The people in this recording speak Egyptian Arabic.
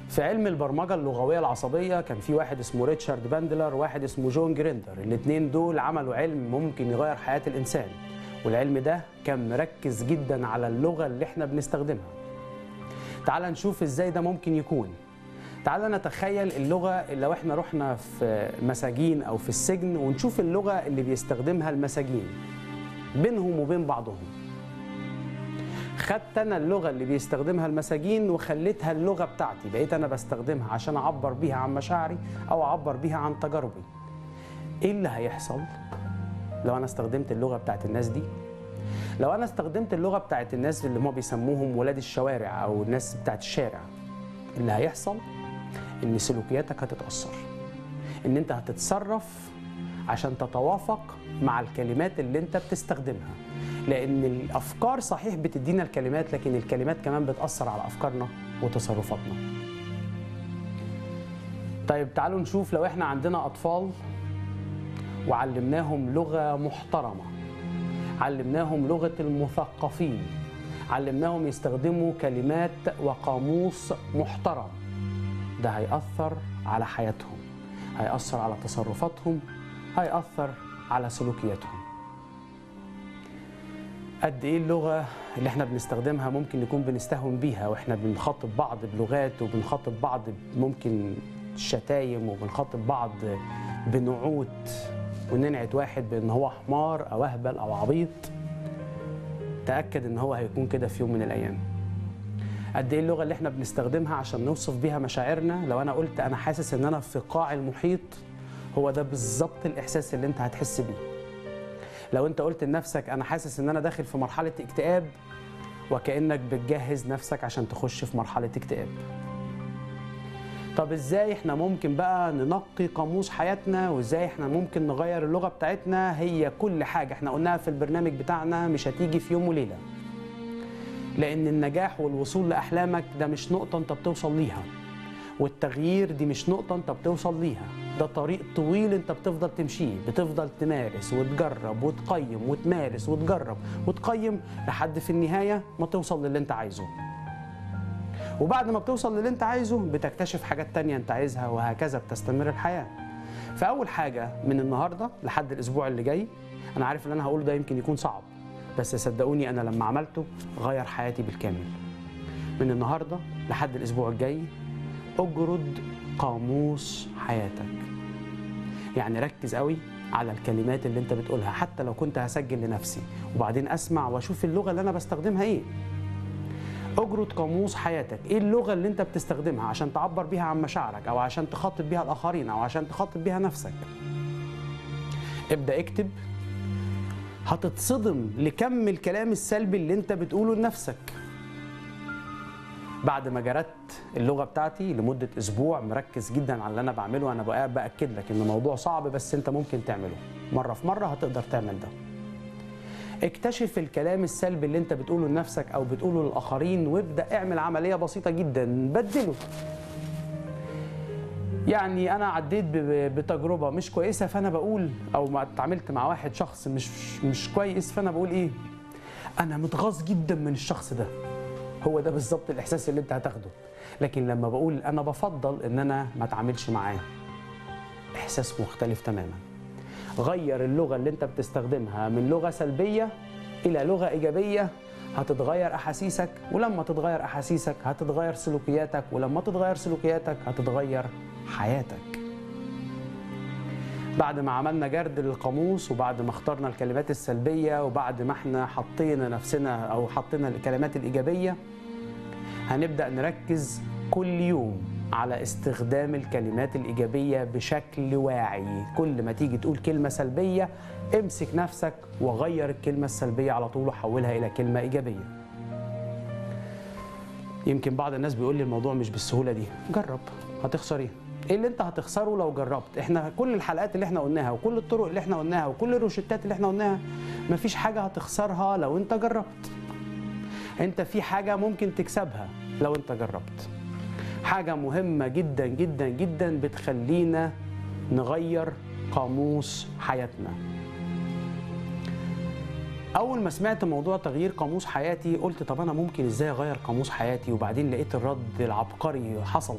في علم البرمجه اللغويه العصبيه كان في واحد اسمه ريتشارد باندلر وواحد اسمه جون جريندر الاثنين دول عملوا علم ممكن يغير حياه الانسان والعلم ده كان مركز جدا على اللغه اللي احنا بنستخدمها تعال نشوف ازاي ده ممكن يكون تعال نتخيل اللغه لو احنا رحنا في مساجين او في السجن ونشوف اللغه اللي بيستخدمها المساجين بينهم وبين بعضهم خدت انا اللغه اللي بيستخدمها المساجين وخليتها اللغه بتاعتي بقيت انا بستخدمها عشان اعبر بيها عن مشاعري او اعبر بيها عن تجاربي ايه اللي هيحصل لو انا استخدمت اللغه بتاعت الناس دي لو انا استخدمت اللغه بتاعت الناس اللي هم بيسموهم ولاد الشوارع او الناس بتاعت الشارع اللي هيحصل ان سلوكياتك هتتاثر ان انت هتتصرف عشان تتوافق مع الكلمات اللي انت بتستخدمها لان الافكار صحيح بتدينا الكلمات لكن الكلمات كمان بتاثر على افكارنا وتصرفاتنا طيب تعالوا نشوف لو احنا عندنا اطفال وعلمناهم لغه محترمه علمناهم لغه المثقفين علمناهم يستخدموا كلمات وقاموس محترم ده هيأثر على حياتهم هيأثر على تصرفاتهم هيأثر على سلوكياتهم قد ايه اللغه اللي احنا بنستخدمها ممكن نكون بنستهون بيها واحنا بنخاطب بعض بلغات وبنخاطب بعض ممكن شتايم وبنخاطب بعض بنعوت وننعت واحد بان هو حمار او اهبل او عبيط تاكد ان هو هيكون كده في يوم من الايام قد ايه اللغه اللي احنا بنستخدمها عشان نوصف بيها مشاعرنا لو انا قلت انا حاسس ان انا في قاع المحيط هو ده بالظبط الاحساس اللي انت هتحس بيه لو انت قلت لنفسك انا حاسس ان انا داخل في مرحله اكتئاب وكانك بتجهز نفسك عشان تخش في مرحله اكتئاب طب ازاي احنا ممكن بقى ننقي قاموس حياتنا وازاي احنا ممكن نغير اللغه بتاعتنا هي كل حاجه احنا قلناها في البرنامج بتاعنا مش هتيجي في يوم وليله لان النجاح والوصول لاحلامك ده مش نقطه انت بتوصل ليها والتغيير دي مش نقطه انت بتوصل ليها ده طريق طويل انت بتفضل تمشيه بتفضل تمارس وتجرب وتقيم وتمارس وتجرب وتقيم لحد في النهايه ما توصل للي انت عايزه وبعد ما بتوصل للي انت عايزه بتكتشف حاجات تانية انت عايزها وهكذا بتستمر الحياة فأول حاجة من النهاردة لحد الأسبوع اللي جاي أنا عارف اللي أنا هقوله ده يمكن يكون صعب بس صدقوني أنا لما عملته غير حياتي بالكامل من النهاردة لحد الأسبوع الجاي اجرد قاموس حياتك يعني ركز قوي على الكلمات اللي انت بتقولها حتى لو كنت هسجل لنفسي وبعدين اسمع واشوف اللغه اللي انا بستخدمها ايه اجرد قاموس حياتك ايه اللغه اللي انت بتستخدمها عشان تعبر بيها عن مشاعرك او عشان تخاطب بيها الاخرين او عشان تخاطب بيها نفسك ابدا اكتب هتتصدم لكم الكلام السلبي اللي انت بتقوله لنفسك بعد ما جردت اللغه بتاعتي لمده اسبوع مركز جدا على اللي انا بعمله انا بقى باكد لك ان الموضوع صعب بس انت ممكن تعمله مره في مره هتقدر تعمل ده اكتشف الكلام السلبي اللي انت بتقوله لنفسك او بتقوله للاخرين وابدا اعمل عمليه بسيطه جدا بدله يعني انا عديت بتجربه مش كويسه فانا بقول او ما اتعاملت مع واحد شخص مش مش كويس فانا بقول ايه انا متغاظ جدا من الشخص ده هو ده بالظبط الاحساس اللي انت هتاخده لكن لما بقول انا بفضل ان انا ما اتعاملش معاه احساس مختلف تماما غير اللغه اللي انت بتستخدمها من لغه سلبيه الى لغه ايجابيه هتتغير احاسيسك ولما تتغير احاسيسك هتتغير سلوكياتك ولما تتغير سلوكياتك هتتغير حياتك بعد ما عملنا جرد للقاموس وبعد ما اخترنا الكلمات السلبيه وبعد ما احنا حطينا نفسنا او حطينا الكلمات الايجابيه هنبدا نركز كل يوم على استخدام الكلمات الإيجابية بشكل واعي كل ما تيجي تقول كلمة سلبية امسك نفسك وغير الكلمة السلبية على طول وحولها إلى كلمة إيجابية يمكن بعض الناس بيقول لي الموضوع مش بالسهولة دي جرب هتخسر ايه ايه اللي انت هتخسره لو جربت احنا كل الحلقات اللي احنا قلناها وكل الطرق اللي احنا قلناها وكل الروشتات اللي احنا قلناها مفيش حاجة هتخسرها لو انت جربت انت في حاجة ممكن تكسبها لو انت جربت حاجة مهمة جدا جدا جدا بتخلينا نغير قاموس حياتنا أول ما سمعت موضوع تغيير قاموس حياتي قلت طب أنا ممكن إزاي أغير قاموس حياتي وبعدين لقيت الرد العبقري حصل